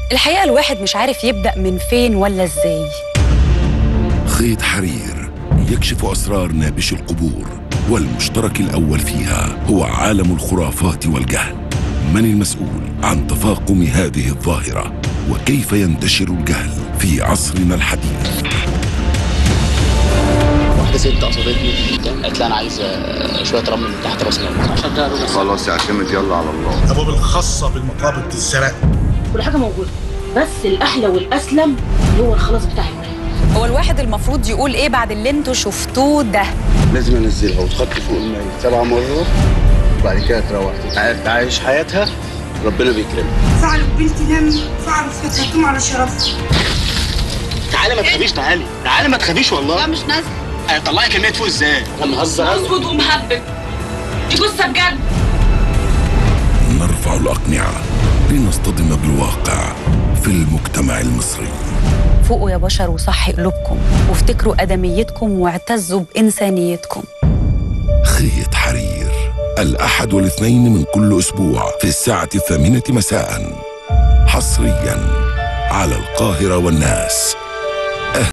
الحقيقة الواحد مش عارف يبدأ من فين ولا ازاي خيط حرير يكشف أسرار نابش القبور والمشترك الأول فيها هو عالم الخرافات والجهل من المسؤول عن تفاقم هذه الظاهرة وكيف ينتشر الجهل في عصرنا الحديث واحده ست قصدتني قالت لي انا عايز آه، شويه رمل من تحت راس ماما خلاص اعتمد يلا على الله الابواب الخاصه بالمقابض الزرق كل حاجه موجوده بس الاحلى والاسلم هو الخلاص بتاع الولاد هو الواحد المفروض يقول ايه بعد اللي انتوا شفتوه ده لازم انزلها وتحط فوق المية سبع مرات وبعد كده تروح تعيش حياتها ربنا بيكرمها فعلوا بنتي نامي فعلوا فتحتهم على شرفها تعالى ما تخافيش تعالي تعالى ما تخافيش والله لا مش نازله هيطلعك الميت فوق ازاي احنا بنهزر اسود ومهبب دي جثه بجد نرفع الأقنعة لنصطدم بالواقع في المجتمع المصري فوقوا يا بشر وصحي قلوبكم وافتكروا أدميتكم واعتزوا بإنسانيتكم خيط حرير الأحد والاثنين من كل أسبوع في الساعة الثامنة مساء حصريا على القاهرة والناس